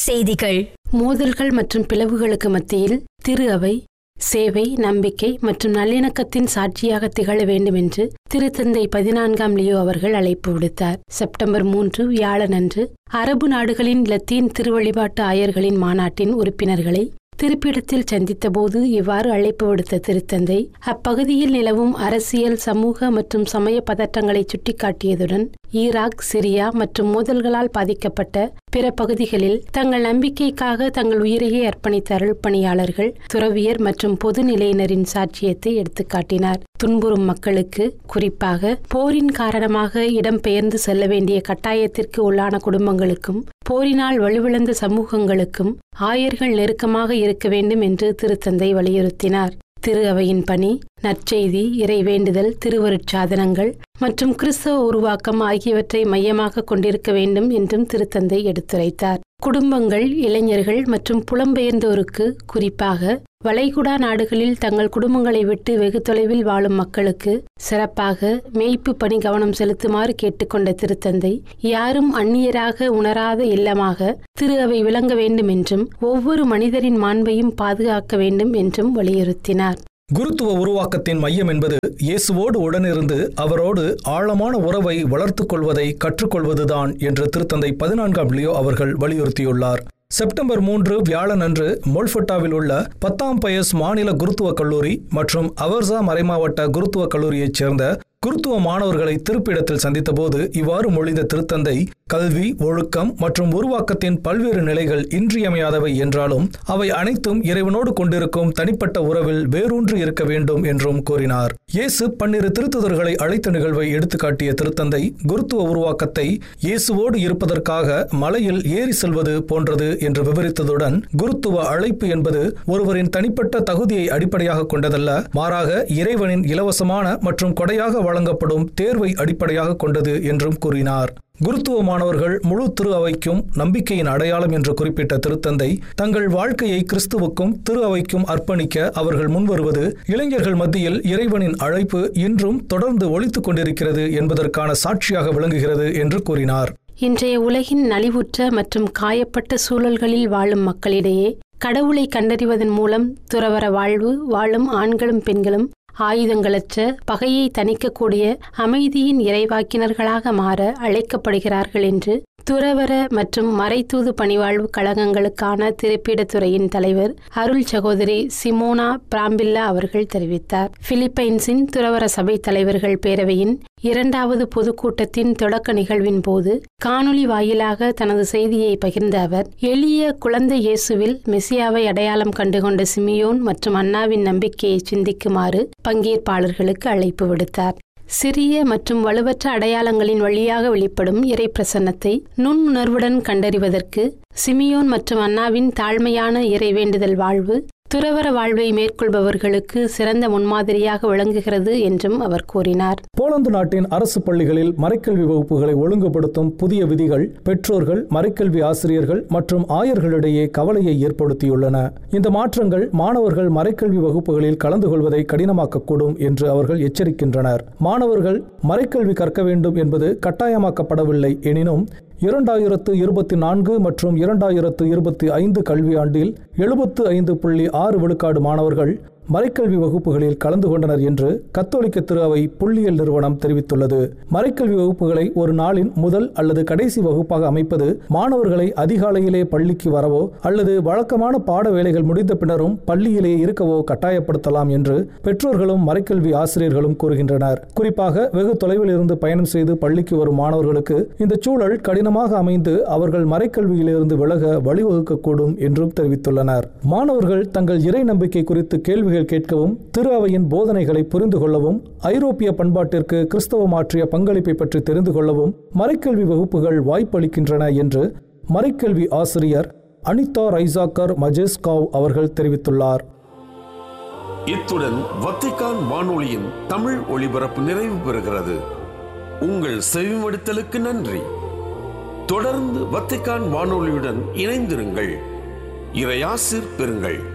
செய்திகள் மோதல்கள் மற்றும் பிளவுகளுக்கு மத்தியில் திரு அவை சேவை நம்பிக்கை மற்றும் நல்லிணக்கத்தின் சாட்சியாக திகழ வேண்டும் என்று திருத்தந்தை பதினான்காம் லியோ அவர்கள் அழைப்பு விடுத்தார் செப்டம்பர் மூன்று வியாழனன்று அரபு நாடுகளின் லத்தீன் திருவழிபாட்டு ஆயர்களின் மாநாட்டின் உறுப்பினர்களை திருப்பிடத்தில் சந்தித்தபோது இவ்வாறு அழைப்பு விடுத்த திருத்தந்தை அப்பகுதியில் நிலவும் அரசியல் சமூக மற்றும் சமய பதற்றங்களை சுட்டிக்காட்டியதுடன் ஈராக் சிரியா மற்றும் மோதல்களால் பாதிக்கப்பட்ட பிற பகுதிகளில் தங்கள் நம்பிக்கைக்காக தங்கள் உயிரையே அர்ப்பணித்த அருள் பணியாளர்கள் துறவியர் மற்றும் பொது நிலையினரின் சாட்சியத்தை எடுத்துக்காட்டினார் துன்புறும் மக்களுக்கு குறிப்பாக போரின் காரணமாக இடம்பெயர்ந்து செல்ல வேண்டிய கட்டாயத்திற்கு உள்ளான குடும்பங்களுக்கும் போரினால் வலுவிழந்த சமூகங்களுக்கும் ஆயர்கள் நெருக்கமாக இருக்க வேண்டும் என்று திருத்தந்தை வலியுறுத்தினார் திரு அவையின் பணி நற்செய்தி இறை வேண்டுதல் திருவருட்சாதனங்கள் மற்றும் கிறிஸ்தவ உருவாக்கம் ஆகியவற்றை மையமாக கொண்டிருக்க வேண்டும் என்றும் திருத்தந்தை எடுத்துரைத்தார் குடும்பங்கள் இளைஞர்கள் மற்றும் புலம்பெயர்ந்தோருக்கு குறிப்பாக வளைகுடா நாடுகளில் தங்கள் குடும்பங்களை விட்டு வெகு தொலைவில் வாழும் மக்களுக்கு சிறப்பாக மேய்ப்பு பணி கவனம் செலுத்துமாறு கேட்டுக்கொண்ட திருத்தந்தை யாரும் அந்நியராக உணராத இல்லமாக திரு அவை விளங்க வேண்டும் என்றும் ஒவ்வொரு மனிதரின் மாண்பையும் பாதுகாக்க வேண்டும் என்றும் வலியுறுத்தினார் குருத்துவ உருவாக்கத்தின் மையம் என்பது இயேசுவோடு உடனிருந்து அவரோடு ஆழமான உறவை வளர்த்துக் கொள்வதை கற்றுக்கொள்வதுதான் என்று திருத்தந்தை பதினான்காம் லியோ அவர்கள் வலியுறுத்தியுள்ளார் செப்டம்பர் மூன்று வியாழன் அன்று மோல்ஃபட்டாவில் உள்ள பத்தாம் பயஸ் மாநில குருத்துவ கல்லூரி மற்றும் அவர்சா மறைமாவட்ட குருத்துவ கல்லூரியைச் சேர்ந்த குருத்துவ மாணவர்களை திருப்பிடத்தில் சந்தித்தபோது இவ்வாறு மொழிந்த திருத்தந்தை கல்வி ஒழுக்கம் மற்றும் உருவாக்கத்தின் பல்வேறு நிலைகள் இன்றியமையாதவை என்றாலும் அவை அனைத்தும் இறைவனோடு கொண்டிருக்கும் தனிப்பட்ட உறவில் வேரூன்றி இருக்க வேண்டும் என்றும் கூறினார் இயேசு பன்னிரு திருத்துதர்களை அழைத்த நிகழ்வை எடுத்துக்காட்டிய திருத்தந்தை குருத்துவ உருவாக்கத்தை இயேசுவோடு இருப்பதற்காக மலையில் ஏறி செல்வது போன்றது என்று விவரித்ததுடன் குருத்துவ அழைப்பு என்பது ஒருவரின் தனிப்பட்ட தகுதியை அடிப்படையாக கொண்டதல்ல மாறாக இறைவனின் இலவசமான மற்றும் கொடையாக வழங்கப்படும் தேர்வை அடிப்படையாக கொண்டது என்றும் கூறினார் குருத்துவ மாணவர்கள் முழு திரு அவைக்கும் நம்பிக்கையின் அடையாளம் என்று குறிப்பிட்ட திருத்தந்தை தங்கள் வாழ்க்கையை கிறிஸ்துவுக்கும் திரு அவைக்கும் அர்ப்பணிக்க அவர்கள் முன்வருவது இளைஞர்கள் மத்தியில் இறைவனின் அழைப்பு இன்றும் தொடர்ந்து ஒழித்துக் கொண்டிருக்கிறது என்பதற்கான சாட்சியாக விளங்குகிறது என்று கூறினார் இன்றைய உலகின் நலிவுற்ற மற்றும் காயப்பட்ட சூழல்களில் வாழும் மக்களிடையே கடவுளை கண்டறிவதன் மூலம் துறவர வாழ்வு வாழும் ஆண்களும் பெண்களும் ஆயுதங்களற்ற பகையை தணிக்கக்கூடிய அமைதியின் இறைவாக்கினர்களாக மாற அழைக்கப்படுகிறார்கள் என்று துறவர மற்றும் மறைத்தூது பணிவாழ்வு கழகங்களுக்கான திருப்பிடத்துறையின் தலைவர் அருள் சகோதரி சிமோனா பிராம்பில்லா அவர்கள் தெரிவித்தார் பிலிப்பைன்ஸின் துறவர சபை தலைவர்கள் பேரவையின் இரண்டாவது பொதுக்கூட்டத்தின் தொடக்க நிகழ்வின் போது காணொலி வாயிலாக தனது செய்தியை பகிர்ந்த அவர் எளிய குழந்தை இயேசுவில் மெசியாவை அடையாளம் கண்டுகொண்ட சிமியோன் மற்றும் அண்ணாவின் நம்பிக்கையை சிந்திக்குமாறு பங்கேற்பாளர்களுக்கு அழைப்பு விடுத்தார் சிறிய மற்றும் வலுவற்ற அடையாளங்களின் வழியாக வெளிப்படும் இறை பிரசன்னத்தை நுண்ணுணர்வுடன் கண்டறிவதற்கு சிமியோன் மற்றும் அண்ணாவின் தாழ்மையான இறை வேண்டுதல் வாழ்வு துறவர வாழ்வை மேற்கொள்பவர்களுக்கு சிறந்த முன்மாதிரியாக விளங்குகிறது என்றும் அவர் கூறினார் போலந்து நாட்டின் அரசு பள்ளிகளில் மறைக்கல்வி வகுப்புகளை ஒழுங்குபடுத்தும் புதிய விதிகள் பெற்றோர்கள் மறைக்கல்வி ஆசிரியர்கள் மற்றும் ஆயர்களிடையே கவலையை ஏற்படுத்தியுள்ளன இந்த மாற்றங்கள் மாணவர்கள் மறைக்கல்வி வகுப்புகளில் கலந்து கொள்வதை கடினமாக்கக்கூடும் என்று அவர்கள் எச்சரிக்கின்றனர் மாணவர்கள் மறைக்கல்வி கற்க வேண்டும் என்பது கட்டாயமாக்கப்படவில்லை எனினும் இரண்டாயிரத்து இருபத்தி நான்கு மற்றும் இரண்டாயிரத்து இருபத்தி ஐந்து கல்வியாண்டில் எழுபத்து ஐந்து புள்ளி ஆறு விழுக்காடு மாணவர்கள் மறைக்கல்வி வகுப்புகளில் கலந்து கொண்டனர் என்று கத்தோலிக்க திரு அவை புள்ளியியல் நிறுவனம் தெரிவித்துள்ளது மறைக்கல்வி வகுப்புகளை ஒரு நாளின் முதல் அல்லது கடைசி வகுப்பாக அமைப்பது மாணவர்களை அதிகாலையிலே பள்ளிக்கு வரவோ அல்லது வழக்கமான பாட வேலைகள் முடிந்த பின்னரும் பள்ளியிலே இருக்கவோ கட்டாயப்படுத்தலாம் என்று பெற்றோர்களும் மறைக்கல்வி ஆசிரியர்களும் கூறுகின்றனர் குறிப்பாக வெகு தொலைவில் இருந்து பயணம் செய்து பள்ளிக்கு வரும் மாணவர்களுக்கு இந்த சூழல் கடினமாக அமைந்து அவர்கள் மறைக்கல்வியிலிருந்து விலக வழிவகுக்கக்கூடும் என்றும் தெரிவித்துள்ளனர் மாணவர்கள் தங்கள் இறை நம்பிக்கை குறித்து கேள்வி கேள்விகள் கேட்கவும் திரு அவையின் போதனைகளை புரிந்து கொள்ளவும் ஐரோப்பிய பண்பாட்டிற்கு கிறிஸ்தவம் ஆற்றிய பங்களிப்பை பற்றி தெரிந்து கொள்ளவும் மறைக்கல்வி வகுப்புகள் வாய்ப்பளிக்கின்றன என்று மறைக்கல்வி ஆசிரியர் அனிதா ரைசாக்கர் மஜேஸ்காவ் அவர்கள் தெரிவித்துள்ளார் இத்துடன் வத்திக்கான் வானொலியின் தமிழ் ஒளிபரப்பு நிறைவு பெறுகிறது உங்கள் செவிமடுத்தலுக்கு நன்றி தொடர்ந்து வத்திக்கான் வானொலியுடன் இணைந்திருங்கள் இறையாசிர் பெறுங்கள்